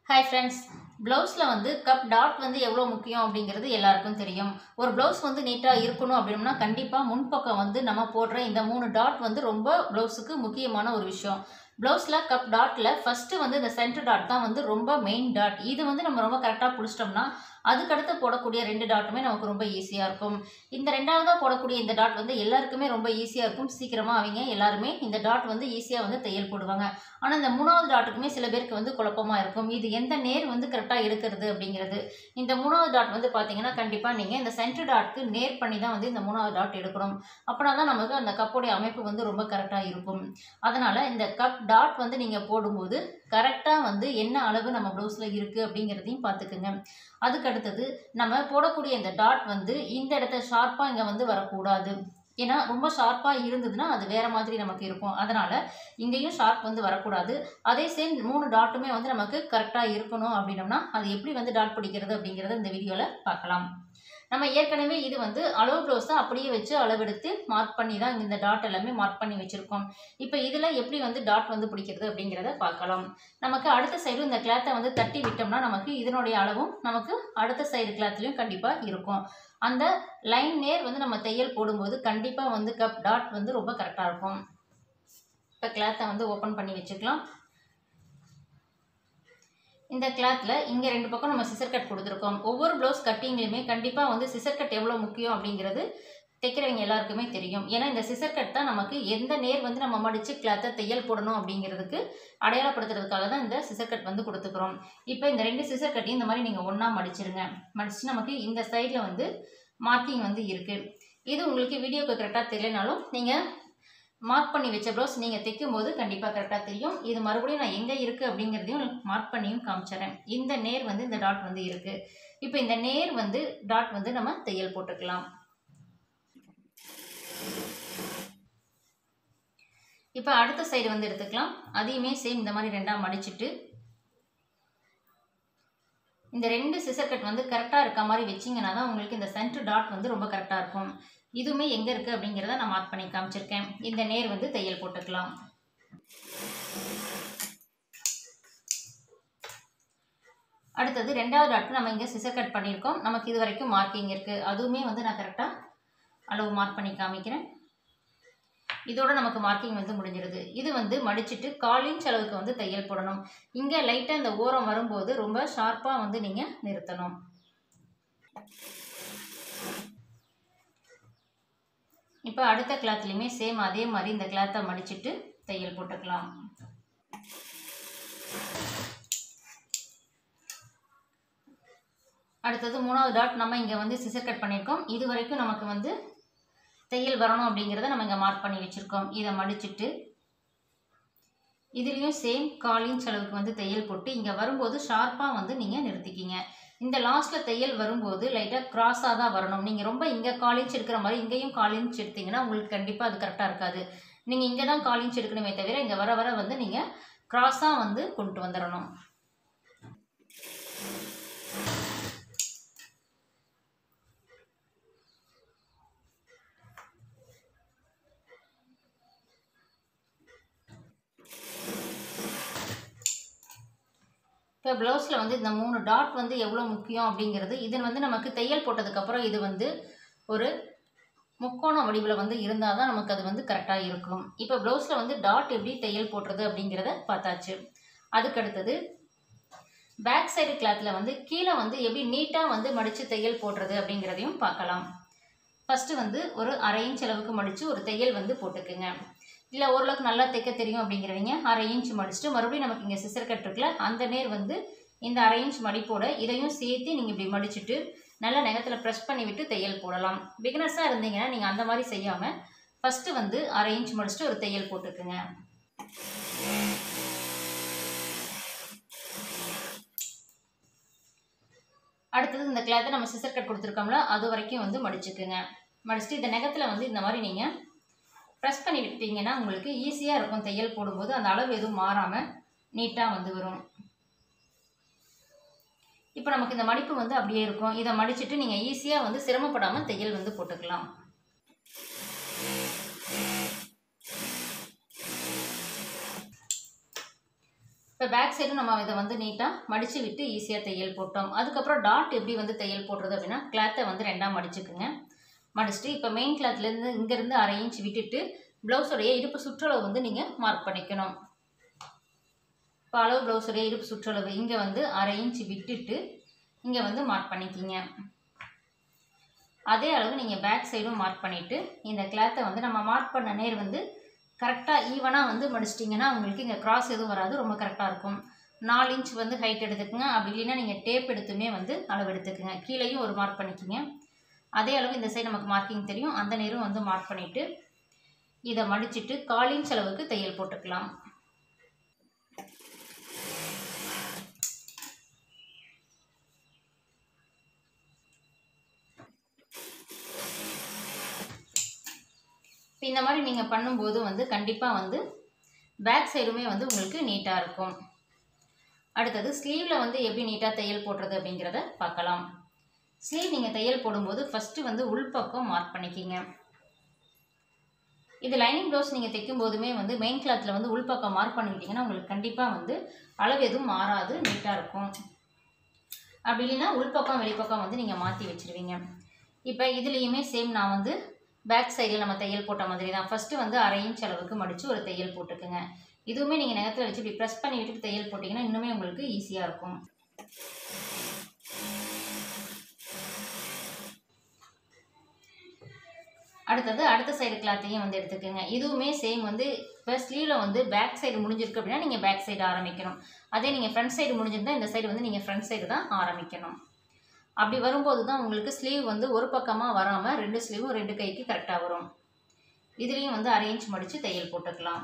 hi friends ப்ளவுஸில் வந்து cup dot வந்து எவ்வளோ முக்கியம் அப்படிங்கிறது எல்லாருக்கும் தெரியும் ஒரு ப்ளவுஸ் வந்து நீட்டாக இருக்கணும் அப்படின்னா கண்டிப்பாக முன்பக்கம் வந்து நம்ம போடுற இந்த மூணு டாட் வந்து ரொம்ப ப்ளவுஸுக்கு முக்கியமான ஒரு விஷயம் ப்ளவுஸில் கப் டாட்டில் ஃபஸ்ட்டு வந்து இந்த சென்டர் டாட் தான் வந்து ரொம்ப மெயின் டாட் இது வந்து நம்ம ரொம்ப கரெக்டாக பிடிச்சிட்டோம்னா அதுக்கடுத்து போடக்கூடிய ரெண்டு டாட்டுமே நமக்கு ரொம்ப ஈஸியாக இருக்கும் இந்த ரெண்டாவதாக போடக்கூடிய இந்த டாட் வந்து எல்லாருக்குமே ரொம்ப ஈஸியாக இருக்கும் சீக்கிரமாக அவங்க எல்லாருமே இந்த டாட் வந்து ஈஸியாக வந்து தையல் போடுவாங்க ஆனால் இந்த மூணாவது டாட்டுக்குமே சில பேருக்கு வந்து குழப்பமாக இருக்கும் இது எந்த நேர் வந்து கரெக்டாக எடுக்கிறது அப்படிங்கிறது இந்த மூணாவது டாட் வந்து பார்த்தீங்கன்னா கண்டிப்பாக நீங்கள் இந்த சென்டர் டாட்க்கு நேர் பண்ணி தான் வந்து இந்த மூணாவது டாட் எடுக்கணும் அப்படின்னா தான் நமக்கு அந்த கப்போடைய அமைப்பு வந்து ரொம்ப கரெக்டாக இருக்கும் அதனால் இந்த கப் டாட் வந்து நீங்கள் போடும்போது கரெக்டாக வந்து என்ன அளவு நம்ம ப்ளவுஸில் இருக்குது அப்படிங்கிறதையும் பார்த்துக்குங்க அதுக்கு அடுத்தது நம்ம போடக்கூடிய இந்த டாட் வந்து இந்த இடத்த ஷார்ப்பாக இங்கே வந்து வரக்கூடாது ஏன்னா ரொம்ப ஷார்ப்பாக இருந்ததுன்னா அது வேறு மாதிரி நமக்கு இருக்கும் அதனால் இங்கேயும் ஷார்ப் வந்து வரக்கூடாது அதே சேம் மூணு டாட்டுமே வந்து நமக்கு கரெக்டாக இருக்கணும் அப்படின்னோம்னா அது எப்படி வந்து டாட் பிடிக்கிறது அப்படிங்கிறத இந்த வீடியோவில் பார்க்கலாம் நம்ம ஏற்கனவே இது வந்து அளவு ப்ளவுஸ் தான் அப்படியே வச்சு அளவெடுத்து மார்க் பண்ணி தான் இந்த டாட் எல்லாமே மார்க் பண்ணி வச்சுருக்கோம் இப்போ இதில் எப்படி வந்து டாட் வந்து பிடிக்கிறது அப்படிங்கிறத பார்க்கலாம் நமக்கு அடுத்த சைடும் இந்த கிளாத்தை வந்து தட்டி விட்டோம்னா நமக்கு இதனுடைய அளவும் நமக்கு அடுத்த சைடு கிளாத்லேயும் கண்டிப்பாக இருக்கும் அந்த லைன் நேர் வந்து நம்ம தையல் போடும்போது கண்டிப்பாக வந்து கப் டாட் வந்து ரொம்ப கரெக்டாக இருக்கும் இப்போ கிளாத்தை வந்து ஓப்பன் பண்ணி வச்சுக்கலாம் இந்த கிளாத்தில் இங்கே ரெண்டு பக்கம் நம்ம சிசர் கட் கொடுத்துருக்கோம் ஒவ்வொரு ப்ளவுஸ் கட்டிங்லையுமே கண்டிப்பாக வந்து சிசர் கட் எவ்வளோ முக்கியம் அப்படிங்கிறது தைக்கிறவங்க எல்லாருக்குமே தெரியும் ஏன்னா இந்த சிசர் கட் தான் நமக்கு எந்த நேர் வந்து நம்ம மடித்து கிளாத்தை தையல் போடணும் அப்படிங்கிறதுக்கு அடையாளப்படுத்துறதுக்காக தான் இந்த சிசர் கட் வந்து கொடுத்துக்கிறோம் இப்போ இந்த ரெண்டு சிசர் கட்டையும் இந்த மாதிரி நீங்கள் ஒன்றா மடிச்சிருங்க மடிச்சு நமக்கு இந்த சைடில் வந்து மார்க்கிங் வந்து இருக்குது இது உங்களுக்கு வீடியோக்கு கரெக்டாக தெரியலனாலும் நீங்கள் மார்க் பண்ணி வச்ச ப்ளவுஸ் நீங்கள் தைக்கும் போது கண்டிப்பாக கரெக்டாக தெரியும் இது மறுபடியும் நான் எங்கே இருக்குது அப்படிங்கிறதையும் மார்க் பண்ணியும் காமிச்சிடுறேன் இந்த நேர் வந்து இந்த டாட் வந்து இருக்குது இப்போ இந்த நேர் வந்து டாட் வந்து நம்ம தையல் போட்டுக்கலாம் இப்போ அடுத்த சைடு வந்து எடுத்துக்கலாம் அதையுமே சேம் இந்த மாதிரி ரெண்டாக மடிச்சிட்டு இந்த ரெண்டு சிசர் கட் வந்து கரெக்டாக இருக்க மாதிரி வச்சிங்கன்னா தான் உங்களுக்கு இந்த சென்டர் டாட் வந்து ரொம்ப கரெக்டாக இருக்கும் இதுவுமே எங்கே இருக்குது அப்படிங்கிறத நான் மார்க் பண்ணி காமிச்சிருக்கேன் இந்த நேர் வந்து தையல் போட்டுக்கலாம் அடுத்தது ரெண்டாவது டாட் நம்ம இங்கே சிசர் கட் பண்ணியிருக்கோம் நமக்கு இது வரைக்கும் மார்க்கிங் இருக்குது அதுவுமே வந்து நான் கரெக்டாக அளவு மார்க் பண்ணி காமிக்கிறேன் இதோட நமக்கு மார்க்கிங் வந்து முடிஞ்சிருது இது வந்து மடிச்சுட்டு கால் இன்ச் அளவுக்கு வந்து தையல் போடணும் இங்கே லைட்டாக இந்த ஓரம் வரும்போது ரொம்ப ஷார்ப்பாக வந்து நீங்கள் நிறுத்தணும் இப்போ அடுத்த கிளாத்லேயுமே சேம் அதே மாதிரி இந்த கிளாத்தை மடிச்சுட்டு தையல் போட்டுக்கலாம் அடுத்தது மூணாவது டாட் நம்ம இங்கே வந்து சிசர் கட் பண்ணியிருக்கோம் இது வரைக்கும் நமக்கு வந்து தையல் வரணும் அப்படிங்கிறத நம்ம இங்கே மார்க் பண்ணி வச்சுருக்கோம் இதை மடிச்சுட்டு இதுலேயும் சேம் கால் இன்ச் அளவுக்கு வந்து தையல் போட்டு இங்கே வரும்போது ஷார்ப்பாக வந்து நீங்கள் நிறுத்திக்கிங்க இந்த லாஸ்ட்டில் தையல் வரும்போது லைட்டாக க்ராஸாக தான் வரணும் நீங்கள் ரொம்ப இங்கே கால் இன்ச் எடுக்கிற மாதிரி இங்கேயும் கால் இன்ச் எடுத்தீங்கன்னா உங்களுக்கு கண்டிப்பாக அது கரெக்டாக இருக்காது நீங்கள் இங்கே தான் கால் இன்ச் எடுக்கணுமே தவிர இங்கே வர வர வந்து நீங்கள் க்ராஸாக வந்து கொண்டு வந்துடணும் இப்போ ப்ளவுஸில் வந்து இந்த மூணு டாட் வந்து எவ்வளோ முக்கியம் அப்படிங்கிறது இது வந்து நமக்கு தையல் போட்டதுக்கப்புறம் இது வந்து ஒரு முக்கோண வடிவில் வந்து இருந்தால் தான் நமக்கு அது வந்து கரெக்டாக இருக்கும் இப்போ ப்ளவுஸில் வந்து டாட் எப்படி தையல் போடுறது அப்படிங்கிறத பார்த்தாச்சு அதுக்கடுத்தது பேக் சைடு கிளாத்தில் வந்து கீழே வந்து எப்படி நீட்டாக வந்து மடித்து தையல் போடுறது அப்படிங்கிறதையும் பார்க்கலாம் ஃபஸ்ட்டு வந்து ஒரு அரை இன்ச் அளவுக்கு மடித்து ஒரு தையல் வந்து போட்டுக்குங்க இல்லை ஓரளவுக்கு நல்லா தைக்க தெரியும் அப்படிங்கிறவங்க அரை இன்ச் மடிச்சுட்டு மறுபடியும் நமக்கு இங்கே சிசர் கட் இருக்குல்ல அந்த நேர் வந்து இந்த அரை இன்ச் மடிப்போட இதையும் சேர்த்து நீங்கள் இப்படி மடிச்சுட்டு நல்லா நகத்தில் ப்ரெஸ் பண்ணி விட்டு தையல் போடலாம் பிகினர்ஸாக இருந்தீங்கன்னா நீங்கள் அந்த மாதிரி செய்யாமல் ஃபஸ்ட்டு வந்து அரை இன்ச் மடிச்சுட்டு ஒரு தையல் போட்டுக்குங்க அடுத்தது இந்த கிளாத்தை நம்ம சிசர் கட் கொடுத்துருக்கோம்ல அது வரைக்கும் வந்து மடிச்சுக்குங்க மடிச்சுட்டு இந்த நகத்தில் வந்து இந்த மாதிரி நீங்கள் ப்ரெஸ் பண்ணி விட்டீங்கன்னா உங்களுக்கு ஈஸியாக இருக்கும் தையல் போடும்போது அந்த அளவு எதுவும் மாறாமல் நீட்டாக வந்து வரும் இப்போ நமக்கு இந்த மடிப்பு வந்து அப்படியே இருக்கும் இதை மடிச்சுட்டு நீங்கள் ஈஸியாக வந்து சிரமப்படாமல் தையல் வந்து போட்டுக்கலாம் இப்போ பேக் சைடும் நம்ம இதை வந்து நீட்டாக மடித்து விட்டு ஈஸியாக தையல் போட்டோம் அதுக்கப்புறம் டாட் எப்படி வந்து தையல் போடுறது அப்படின்னா கிளாத்தை வந்து ரெண்டாக மடிச்சுக்குங்க மடிச்சுட்டு இப்போ மெயின் கிளாத்லேருந்து இங்கேருந்து அரை இன்ச் விட்டுட்டு ப்ளவுஸோடைய இடுப்பு சுற்றளவு வந்து நீங்கள் மார்க் பண்ணிக்கணும் இப்போ அளவு ப்ளவுஸோடைய இடுப்பு சுற்றளவு இங்கே வந்து அரை இன்ச் விட்டுட்டு இங்கே வந்து மார்க் பண்ணிக்கிங்க அதே அளவு நீங்கள் பேக் சைடும் மார்க் பண்ணிவிட்டு இந்த கிளாத்தை வந்து நம்ம மார்க் பண்ண நேர் வந்து கரெக்டாக ஈவனாக வந்து மடிச்சிட்டிங்கன்னா உங்களுக்கு இங்கே கிராஸ் எதுவும் வராது ரொம்ப கரெக்டாக இருக்கும் நாலு இன்ச் வந்து ஹைட் எடுத்துக்கோங்க அப்படி இல்லைன்னா நீங்கள் டேப் எடுத்துமே வந்து அளவு எடுத்துக்கோங்க கீழேயும் ஒரு மார்க் பண்ணிக்கிங்க அதே அளவு இந்த சைடு நமக்கு மார்க்கிங் தெரியும் அந்த நேரும் வந்து மார்க் பண்ணிவிட்டு இதை மடிச்சிட்டு கால் இன்ச் அளவுக்கு தையல் போட்டுக்கலாம் இப்போ இந்த மாதிரி நீங்கள் பண்ணும்போது வந்து கண்டிப்பாக வந்து பேக் சைடுமே வந்து உங்களுக்கு நீட்டாக இருக்கும் அடுத்தது ஸ்லீவில் வந்து எப்படி நீட்டாக தையல் போடுறது அப்படிங்கிறத பார்க்கலாம் ஸ்லீவ் நீங்கள் தையல் போடும்போது ஃபஸ்ட்டு வந்து உள்பக்கம் மார்க் பண்ணிக்கிங்க இது லைனிங் ப்ளவுஸ் நீங்கள் தைக்கும் போதுமே வந்து மெயின் கிளாத்தில் வந்து உள்பக்கம் மார்க் பண்ணிக்கிட்டிங்கன்னா உங்களுக்கு கண்டிப்பாக வந்து அளவு எதுவும் மாறாது நீட்டாக இருக்கும் அப்படி இல்லைன்னா உள்பக்கம் வெளிப்பக்கம் வந்து நீங்கள் மாற்றி வச்சுருவீங்க இப்போ இதுலேயுமே சேம் நான் வந்து பேக் சைடில் நம்ம தையல் போட்ட மாதிரி தான் ஃபஸ்ட்டு வந்து அரை இன்ச் அளவுக்கு மடித்து ஒரு தையல் போட்டுக்குங்க இதுவுமே நீங்கள் நேரத்தில் வச்சு இப்படி ப்ரெஸ் பண்ணி விட்டுட்டு தையல் போட்டிங்கன்னா இன்னுமே உங்களுக்கு ஈஸியாக இருக்கும் அடுத்தது அடுத்த சைடு கிளாத்தையும் வந்து எடுத்துக்கோங்க இதுவுமே சேம் வந்து இப்போ ஸ்லீவில் வந்து பேக் சைடு முடிஞ்சிருக்கு அப்படின்னா நீங்கள் பேக் சைடு ஆரம்பிக்கணும் அதே நீங்கள் ஃப்ரண்ட் சைடு முடிஞ்சிருந்தா இந்த சைடு வந்து நீங்கள் ஃப்ரண்ட் சைடு தான் ஆரம்பிக்கணும் அப்படி வரும்போது தான் உங்களுக்கு ஸ்லீவ் வந்து ஒரு பக்கமாக வராமல் ரெண்டு ஸ்லீவும் ரெண்டு கைக்கு கரெக்டாக வரும் இதுலேயும் வந்து அரை இன்ச் மடித்து தையல் போட்டுக்கலாம்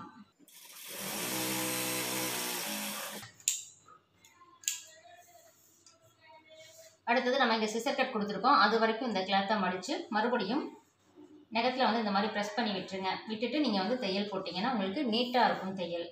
அடுத்தது நம்ம இங்கே சிசர் கட் கொடுத்துருக்கோம் அது வரைக்கும் இந்த கிளாத்தை மடித்து மறுபடியும் நகத்தில் வந்து இந்த மாதிரி ப்ரெஸ் பண்ணி விட்டுருங்க விட்டுட்டு நீங்கள் வந்து தையல் போட்டிங்கன்னா உங்களுக்கு நீட்டாக இருக்கும் தையல்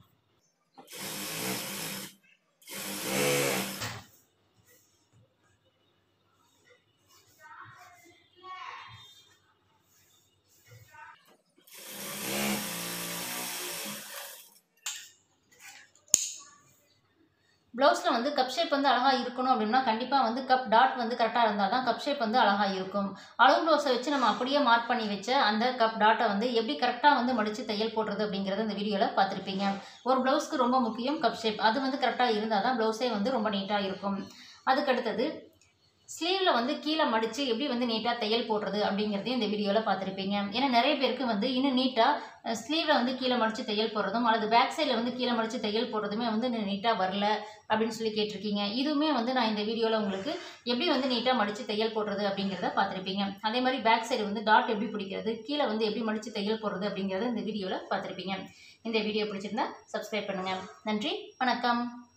ப்ளவுஸில் வந்து கப் ஷேப் வந்து அழகாக இருக்கணும் அப்படின்னா கண்டிப்பாக வந்து கப் டாட் வந்து கரெக்டாக இருந்தால் தான் கப் ஷேப் வந்து அழகாக இருக்கும் அளவு ப்ளவுஸை வச்சு நம்ம அப்படியே மார்க் பண்ணி வச்ச அந்த கப் டாட்டை வந்து எப்படி கரெக்டாக வந்து மடித்து தையல் போடுறது அப்படிங்கிறத இந்த வீடியோவில் பார்த்துருப்பீங்க ஒரு ப்ளவுஸ்க்கு ரொம்ப முக்கியம் கப் ஷேப் அது வந்து கரெக்டாக இருந்தால் தான் ப்ளவுஸே வந்து ரொம்ப நீட்டாக இருக்கும் அதுக்கடுத்தது ஸ்லீவில் வந்து கீழே மடித்து எப்படி வந்து நீட்டாக தையல் போடுறது அப்படிங்கிறதையும் இந்த வீடியோவில் பார்த்துருப்பீங்க ஏன்னா நிறைய பேருக்கு வந்து இன்னும் நீட்டாக ஸ்லீவில் வந்து கீழே மடித்து தையல் போடுறதும் அல்லது பேக் சைடில் வந்து கீழே மடித்து தையல் போடுறதுமே வந்து நீட்டாக வரல அப்படின்னு சொல்லி கேட்டிருக்கீங்க இதுவுமே வந்து நான் இந்த வீடியோவில் உங்களுக்கு எப்படி வந்து நீட்டாக மடித்து தையல் போடுறது அப்படிங்கிறத பார்த்துருப்பீங்க அதே மாதிரி பேக் சைடு வந்து டாட் எப்படி பிடிக்கிறது கீழே வந்து எப்படி மடித்து தையல் போடுறது அப்படிங்கிறத இந்த வீடியோவில் பார்த்துருப்பீங்க இந்த வீடியோ பிடிச்சிருந்தா சப்ஸ்கிரைப் பண்ணுங்கள் நன்றி வணக்கம்